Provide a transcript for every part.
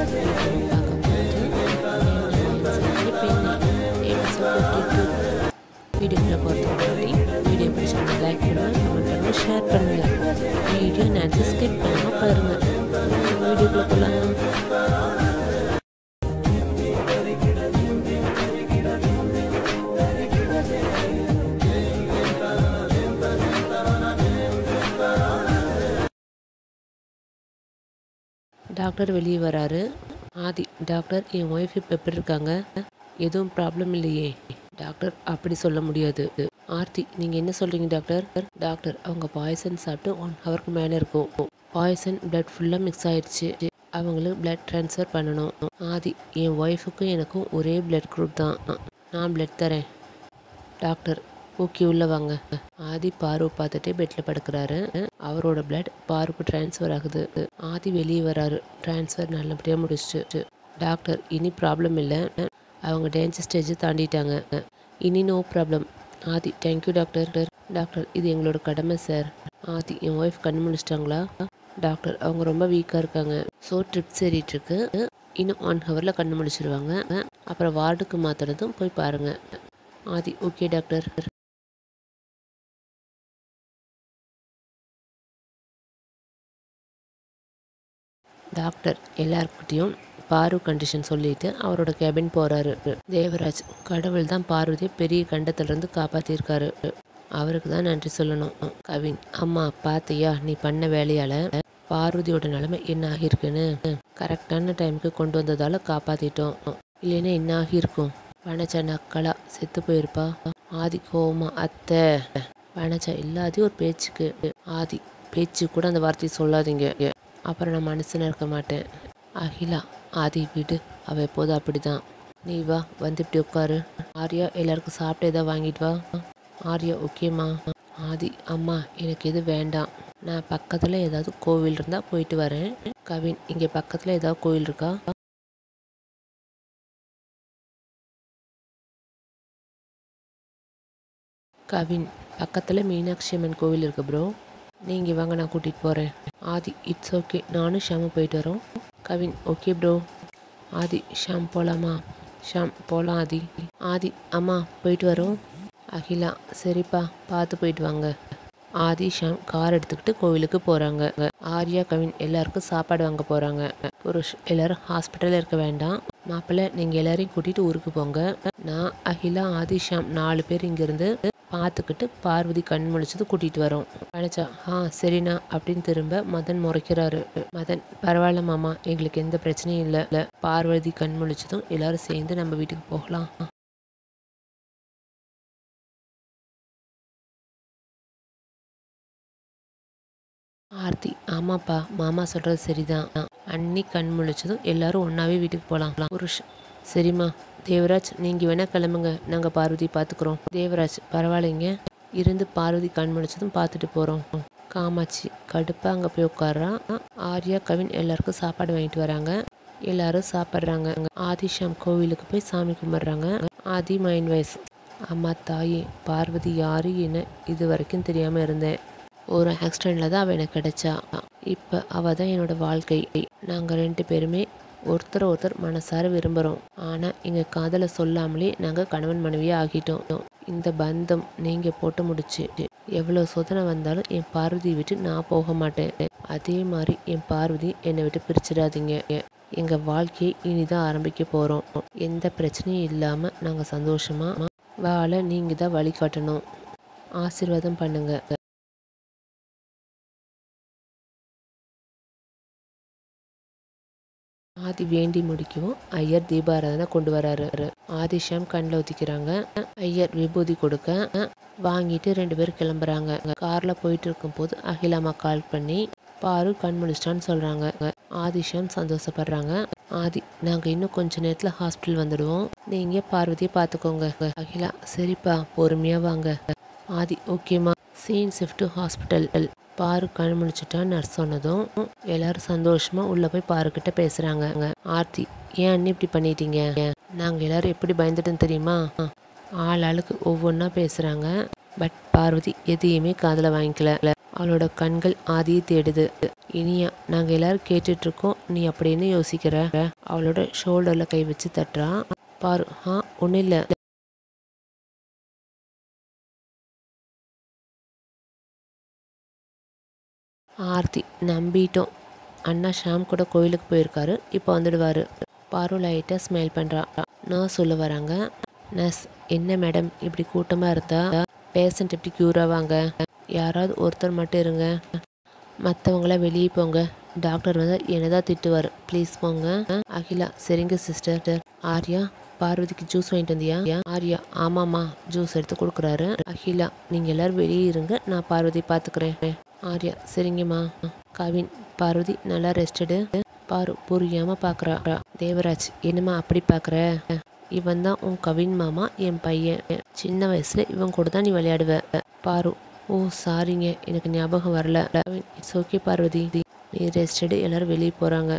வீடியோக்குள்ளே போகிறதுக்கு முன்னாடி வீடியோ பிடிச்சவங்க லைக் பண்ணுங்கள் கமெண்ட் பண்ணுங்கள் ஷேர் பண்ணுங்கள் வீடியோ நான் ஸ்கிப் பண்ணாமல் பாருங்கள் வீடியோக்குள்ளே போகலாம் டாக்டர் வெளியே வராரு ஆதி டாக்டர் என் ஒய்ஃப் இப்போ எப்படி இருக்காங்க எதுவும் ப்ராப்ளம் இல்லையே டாக்டர் அப்படி சொல்ல முடியாது ஆர்த்தி நீங்கள் என்ன சொல்கிறீங்க டாக்டர் டாக்டர் அவங்க பாய்சன் சாப்பிட்டு ஒன் ஹவருக்கு மேலே இருக்கும் பாய்சன் பிளட் ஃபுல்லாக மிக்ஸ் ஆயிடுச்சு அவங்களுக்கு பிளட் ட்ரான்ஸ்ஃபர் பண்ணணும் ஆதி என் ஒய்ஃபுக்கும் எனக்கும் ஒரே பிளட் குரூப் தான் நான் பிளட் தரேன் டாக்டர் ஓகே உள்ள வாங்க ஆதி பாரு பார்த்துட்டே பெட்டில் படுக்கிறாரு அவரோட பிளட் பாருக்கு ட்ரான்ஸ்ஃபர் ஆகுது ஆதி வெளியே வராரு ட்ரான்ஸ்ஃபர் நல்லபடியாக முடிச்சிட்டு டாக்டர் இனி ப்ராப்ளம் இல்லை அவங்க டேஞ்சர் ஸ்டேஜ் தாண்டிட்டாங்க இனி no problem Aadhi thank you doctor doctor இது எங்களோட கடமை சார் ஆதி என் ஒய்ஃப் கண்ணு முடிச்சிட்டாங்களா டாக்டர் அவங்க ரொம்ப வீக்காக இருக்காங்க ஸோ ட்ரிப்ஸ் ஏறிட்டுருக்கு இன்னும் ஒன் ஹவரில் கண்ணு முடிச்சிருவாங்க அப்புறம் வார்டுக்கு மாற்றுறதும் போய் பாருங்கள் ஆதி ஓகே டாக்டர் டாக்டர் எல்லாருக்கிட்டையும் பாரு கண்டிஷன் சொல்லிட்டு அவரோட கேபின் போகிறாரு தேவராஜ் கடவுள் தான் பார்வதியை பெரிய கண்டத்திலிருந்து காப்பாற்றிருக்காரு அவருக்கு தான் நன்றி சொல்லணும் கவின் அம்மா பார்த்தியா நீ பண்ண வேலையால் பார்வதியோட நிலைமை என்ன ஆகியிருக்குன்னு கரெக்டான டைமுக்கு கொண்டு வந்ததால் காப்பாற்றிட்டோம் இல்லைன்னா என்ன ஆகியிருக்கும் வனச்சா நக்கலா செத்து போயிருப்பா ஆதி கோவமா அத்தை வனச்சா எல்லாத்தையும் ஒரு பேச்சுக்கு ஆதி பேச்சு கூட அந்த வார்த்தையை சொல்லாதீங்க அப்புறம் நான் மனுஷனாக இருக்க மாட்டேன் அகிலா ஆதி வீடு அவள் எப்போதும் அப்படி தான் நீ வா வந்து இப்படி உட்காரு ஆர்யா எல்லாருக்கும் சாப்பிட்டு எதாவது வாங்கிட்டு வா ஆர்யா ஓகேம்மா ஆதி அம்மா எனக்கு எது வேண்டாம் நான் பக்கத்தில் ஏதாவது கோவில் இருந்தால் போயிட்டு வரேன் கவின் இங்கே பக்கத்தில் ஏதாவது கோவில் இருக்கா கவின் பக்கத்தில் மீனாட்சி அம்மன் கோவில் இருக்கு ப்ரோ நீங்கள் வாங்க நான் கூட்டிகிட்டு போகிறேன் ஆதி இட்ஸ் ஓகே நானும் ஷாமும் போயிட்டு வரோம் கவின் ஓகே ப்ரோ ஆதி ஷாம் போகலாமா ஷாம் போகலாம் ஆதி ஆதி அம்மா போயிட்டு வரோம் அகிலா சரிப்பா பார்த்து போயிட்டு வாங்க ஆதி ஷாம் கார் எடுத்துக்கிட்டு கோவிலுக்கு போகிறாங்க ஆர்யா கவின் எல்லாருக்கும் சாப்பாடு வாங்க போகிறாங்க புருஷ் எல்லாரும் ஹாஸ்பிட்டலில் இருக்க வேண்டாம் மாப்பிள்ளை நீங்கள் எல்லாரையும் கூட்டிகிட்டு ஊருக்கு போங்க நான் அகிலா ஆதி ஷாம் நாலு பேர் இங்கேருந்து பார்த்துக்கிட்டு பார்வதி கண் முழிச்சது கூட்டிகிட்டு வரோம் நினச்சா ஆ சரிண்ணா அப்படின்னு திரும்ப மதன் முறைக்கிறாரு மதன் பரவாயில்ல மாமா எங்களுக்கு எந்த பிரச்சனையும் இல்லை இல்லை பார்வதி கண் முழிச்சதும் எல்லாரும் சேர்ந்து நம்ம வீட்டுக்கு போகலாம் ஆர்த்தி ஆமாப்பா மாமா சொல்கிறது சரிதான் அன்னி கண் முழிச்சதும் எல்லாரும் ஒன்றாவே வீட்டுக்கு போகலாம் புருஷ் சரிம்மா தேவராஜ் நீங்கள் வேணால் கிளம்புங்க நாங்கள் பார்வதி பார்த்துக்குறோம் தேவராஜ் பரவாயில்லைங்க இருந்து பார்வதி கண் முழிச்சதும் பார்த்துட்டு போகிறோம் காமாட்சி கடுப்பாக அங்கே போய் உட்காடுறான் ஆர்யா கவின் எல்லாருக்கும் சாப்பாடு வாங்கிட்டு வராங்க எல்லாரும் சாப்பிட்றாங்க ஆதிஷாம் கோவிலுக்கு போய் சாமி கும்பிட்றாங்க ஆதி மைண்ட் வைஸ் அம்மா தாயே பார்வதி யாரு என்ன இது வரைக்கும் தெரியாமல் இருந்தேன் ஒரு ஆக்சிடெண்ட்டில் தான் அவள் எனக்கு கிடைச்சா இப்போ அவள் தான் என்னோட வாழ்க்கை நாங்கள் ரெண்டு பேருமே ஒருத்தர் ஒருத்தர் மனசார விரும்புகிறோம் ஆனால் எங்கள் காதலை சொல்லாமலே நாங்கள் கணவன் மனைவியாக ஆகிட்டோம் இந்த பந்தம் நீங்கள் போட்டு முடிச்சு எவ்வளோ சோதனை வந்தாலும் என் பார்வதியை விட்டு நான் போக மாட்டேன் அதே மாதிரி என் பார்வதி என்னை விட்டு பிரிச்சிடாதீங்க எங்கள் வாழ்க்கையை இனிதான் ஆரம்பிக்க போகிறோம் எந்த பிரச்சனையும் இல்லாமல் நாங்கள் சந்தோஷமாக வாழ நீங்கள் தான் வழிகாட்டணும் ஆசீர்வாதம் பண்ணுங்க ஆதி வேண்டி முடிக்கவும் ஐயர் தீபாராதனை கொண்டு வராரு ஆதிஷாம் கண்ணில் ஊற்றிக்கிறாங்க ஐயர் விபூதி கொடுக்க வாங்கிட்டு ரெண்டு பேரும் கிளம்புறாங்க காரில் போயிட்டு இருக்கும்போது அகிலாமா கால் பண்ணி பாரு கண் முழிச்சிட்டான்னு சொல்கிறாங்க ஆதிஷாம் சந்தோஷப்படுறாங்க ஆதி நாங்கள் இன்னும் கொஞ்ச நேரத்தில் ஹாஸ்பிட்டல் வந்துடுவோம் நீங்கள் பார்வதியை பார்த்துக்கோங்க அகிலா சரிப்பா பொறுமையாக வாங்க ஆதி ஓகேம்மா சீன் ஷிஃப்ட் ஹாஸ்பிட்டல் பாரு கண் முழிச்சிட்டான்னு நர்ஸ் சொன்னதும் எல்லாரும் சந்தோஷமா உள்ள போய் பாருக்கிட்ட பேசுறாங்க ஆர்த்தி ஏன் அண்ணி இப்படி பண்ணிட்டீங்க நாங்க எல்லாரும் எப்படி பயந்துட்டோம் தெரியுமா ஆள் ஆளுக்கு ஒவ்வொன்றா பேசுறாங்க பட் பார்வதி எதையுமே காதில் வாங்கிக்கல அவளோட கண்கள் ஆதியை தேடுது இனியா நாங்கள் எல்லாரும் கேட்டுட்டு இருக்கோம் நீ அப்படின்னு யோசிக்கிற அவளோட ஷோல்டரில் கை வச்சு தட்டுறா பாரு ஆ ஒன்றும் இல்லை ஆர்த்தி நம்பிட்டோம் அண்ணா ஷாம் கூட கோயிலுக்கு போயிருக்காரு இப்போ வந்துடுவார் பாரு லைட்டாக ஸ்மைல் பண்ணுறா நர்ஸ் சொல்ல வராங்க நர்ஸ் என்ன மேடம் இப்படி கூட்டமாக இருந்தா பேஷண்ட் எப்படி க்யூர் ஆவாங்க யாராவது ஒருத்தர் மட்டும் இருங்க மற்றவங்களாம் வெளியே போங்க டாக்டர் வந்து என்னதான் திட்டுவார் ப்ளீஸ் போங்க அகிலா சரிங்க சிஸ்டர் ஆர்யா பார்வதிக்கு ஜூஸ் வாங்கிட்டு வந்தியா ஆர்யா ஆமாம்மா ஜூஸ் எடுத்து கொடுக்குறாரு அகிலா நீங்கள் எல்லாரும் வெளியே இருங்க நான் பார்வதி பார்த்துக்கிறேன் ஆர்யா சரிங்கம்மா கவின் பார்வதி நல்லா ரெஸ்டடு பாரு புரியாமல் பார்க்குறா தேவராஜ் என்னம்மா அப்படி பார்க்குற இவன் தான் உன் கவின் மாமா என் பையன் சின்ன வயசுல இவன் கூட தான் நீ விளையாடுவ பாரு ஓ சாரிங்க எனக்கு ஞாபகம் வரல இட்ஸ் ஓகே பார்வதி நீ ரெஸ்டடு எல்லாரும் வெளியே போகிறாங்க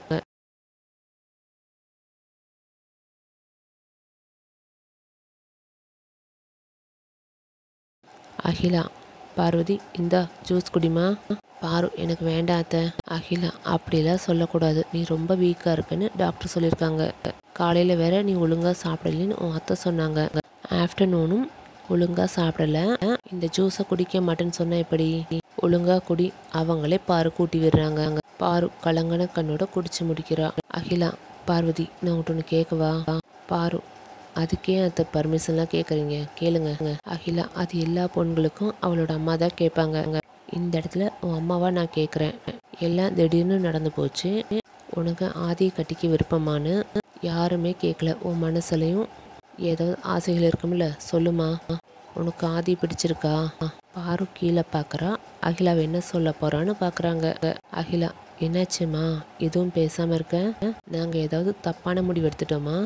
அகிலா பார்வதி இந்தா ஜூஸ் குடிமா பாரு எனக்கு வேண்டாம் அத்தை அகிலா அப்படிலாம் சொல்லக்கூடாது நீ ரொம்ப வீக்காக இருக்குன்னு டாக்டர் சொல்லியிருக்காங்க காலையில் வேற நீ ஒழுங்காக சாப்பிடலன்னு உன் அத்தை சொன்னாங்க ஆஃப்டர்நூனும் ஒழுங்காக சாப்பிடல இந்த ஜூஸை குடிக்க மாட்டேன்னு சொன்ன எப்படி ஒழுங்காக குடி அவங்களே பாரு கூட்டி விடுறாங்க பாரு கலங்கன கண்ணோட குடிச்சு முடிக்கிறா அகிலா பார்வதி நான் உன்கிட்ட ஒன்று கேட்கவா பாரு அதுக்கே அந்த பர்மிஷன்லாம் கேட்குறீங்க கேளுங்க அகிலா அது எல்லா பொண்களுக்கும் அவளோட அம்மா தான் கேட்பாங்க இந்த இடத்துல உன் அம்மாவா நான் கேட்குறேன் எல்லாம் திடீர்னு நடந்து போச்சு உனக்கு ஆதியை கட்டிக்க விருப்பமான்னு யாருமே கேட்கல உன் மனசுலையும் ஏதாவது ஆசைகள் இருக்கும்ல சொல்லுமா உனக்கு ஆதி பிடிச்சிருக்கா பாரு கீழே பார்க்குறா அகிலாவை என்ன சொல்ல போறான்னு பார்க்குறாங்க அகிலா என்னாச்சுமா எதுவும் பேசாமல் இருக்க நாங்கள் ஏதாவது தப்பான முடிவு எடுத்துட்டோமா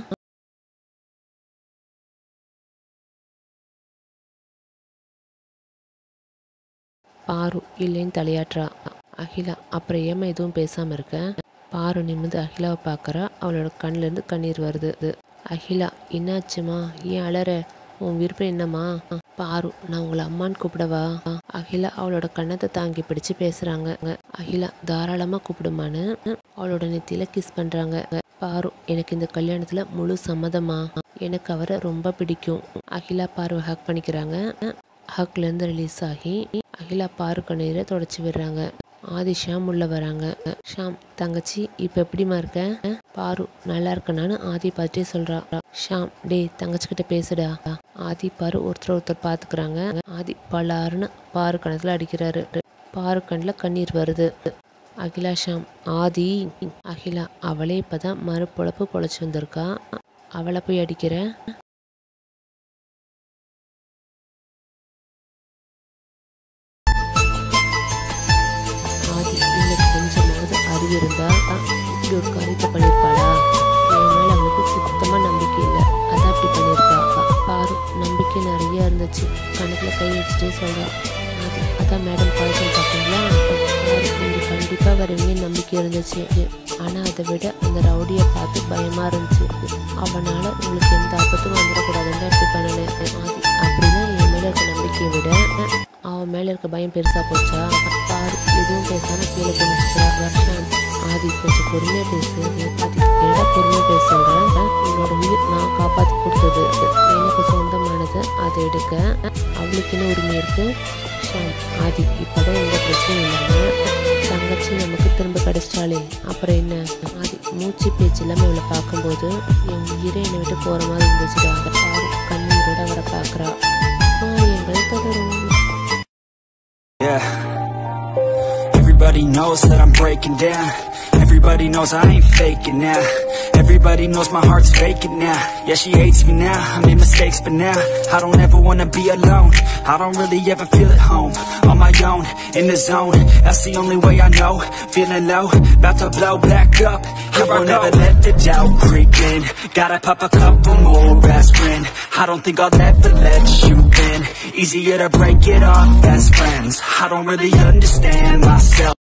பாரு இல்லைன்னு தலையாட்டுறா அகிலா அப்புறம் ஏமா எதுவும் பேசாமல் இருக்க பாரு நிமிந்து அகிலாவை பார்க்குறா அவளோட கண்ணிலேருந்து கண்ணீர் வருது அகிலா என்னாச்சுமா ஏன் அலற உன் விருப்பம் என்னம்மா பாரு நான் உங்களை அம்மான்னு கூப்பிடவா அகிலா அவளோட கண்ணத்தை தாங்கி பிடிச்சு பேசுறாங்க அகிலா தாராளமா கூப்பிடுமான்னு அவளோட நெத்தியில கிஸ் பண்றாங்க பாரு எனக்கு இந்த கல்யாணத்துல முழு சம்மதமா எனக்கு அவரை ரொம்ப பிடிக்கும் அகிலா பார்வை ஹக் பண்ணிக்கிறாங்க ஹக்ல இருந்து ரிலீஸ் ஆகி அகிலா பாரு கண்ணீரை தொடச்சி விடுறாங்க ஆதி ஷாம் உள்ள வராங்க ஷாம் தங்கச்சி இப்ப எப்படிமா இருக்க பாரு நல்லா இருக்கனான்னு ஆதி பார்த்துட்டே சொல்றா ஷாம் டேய் தங்கச்சி கிட்ட பேசுடா ஆதி பாரு ஒருத்தர் ஒருத்தர் பாத்துக்கிறாங்க ஆதி பலாருன்னு பாரு கணத்துல அடிக்கிறாரு பாரு கண்ணில் கண்ணீர் வருது அகிலா ஷாம் ஆதி அகிலா அவளே இப்பதான் மறுபொழப்பு பொழைச்சி வந்திருக்கா அவளை போய் அடிக்கிற ஆதி இன்னைக்கு கொஞ்சமாவது அறிவு இருந்தா இப்படி ஒரு காரியத்தை பண்ணியிருப்பாளா என் மேல அவளுக்கு சுத்தமா நம்பிக்கை இல்லை அதான் அப்படி பண்ணியிருக்கா பாரு நம்பிக்கை நிறைய இருந்துச்சு கணக்குல கை வச்சுட்டே சொல்றா ஆதி அதான் மேடம் கால் பண்ணி பார்த்தீங்களா பாரு நீங்க கண்டிப்பா வருவீங்க நம்பிக்கை இருந்துச்சு ஆனா அதை விட அந்த ரவுடியை பார்த்து பயமா இருந்துச்சு அவனால உங்களுக்கு எந்த ஆபத்தும் வந்துடக்கூடாதுன்னு அப்படி பண்ணல ஆதி அப்படின்னா என் மேல இருக்க நம்பிக்கையை விட அவன் மேல இருக்க பயம் பெருசா போச்சா பாரு எதுவும் பேசாம கீழே குடிச்சிட்டா வருஷம் ஆதி கொஞ்சம் பொறுமையா பேசு ஆதி என்னடா பொறுமையா பேச சொல்றேன் உன்னோட உயிர் நான் காப்பாத்தி கொடுத்தது எனக்கு சொந்தமானது அதை எடுக்க அவளுக்குன்னு உரிமை இருக்கு ஷாம் ஆதி இப்பதான் எந்த பிரச்சனையும் இல்லைங்க தங்கச்சி நமக்கு திரும்ப கிடைச்சிட்டாளே அப்புறம் என்ன ஆதி மூச்சு பேச்சு எல்லாமே அவளை பார்க்கும்போது என் உயிரே என்னை விட்டு போற மாதிரி இருந்துச்சுடா பாரு கண்ணீரோட அவரை பார்க்கறா எங்களை தொடரும் Yeah. Everybody knows that I'm breaking down. Everybody knows I ain't faking now. Everybody knows my heart's faking now. Yeah, she hates me now. I made mistakes, but now I don't ever wanna be alone. I don't really ever feel at home. On my own, in the zone. That's the only way I know. Feeling low, about to blow back up. I won't ever let the doubt creep in. Gotta pop a couple more aspirin. I don't think I'll ever let you in. Easier to break it off best friends. I don't really understand myself.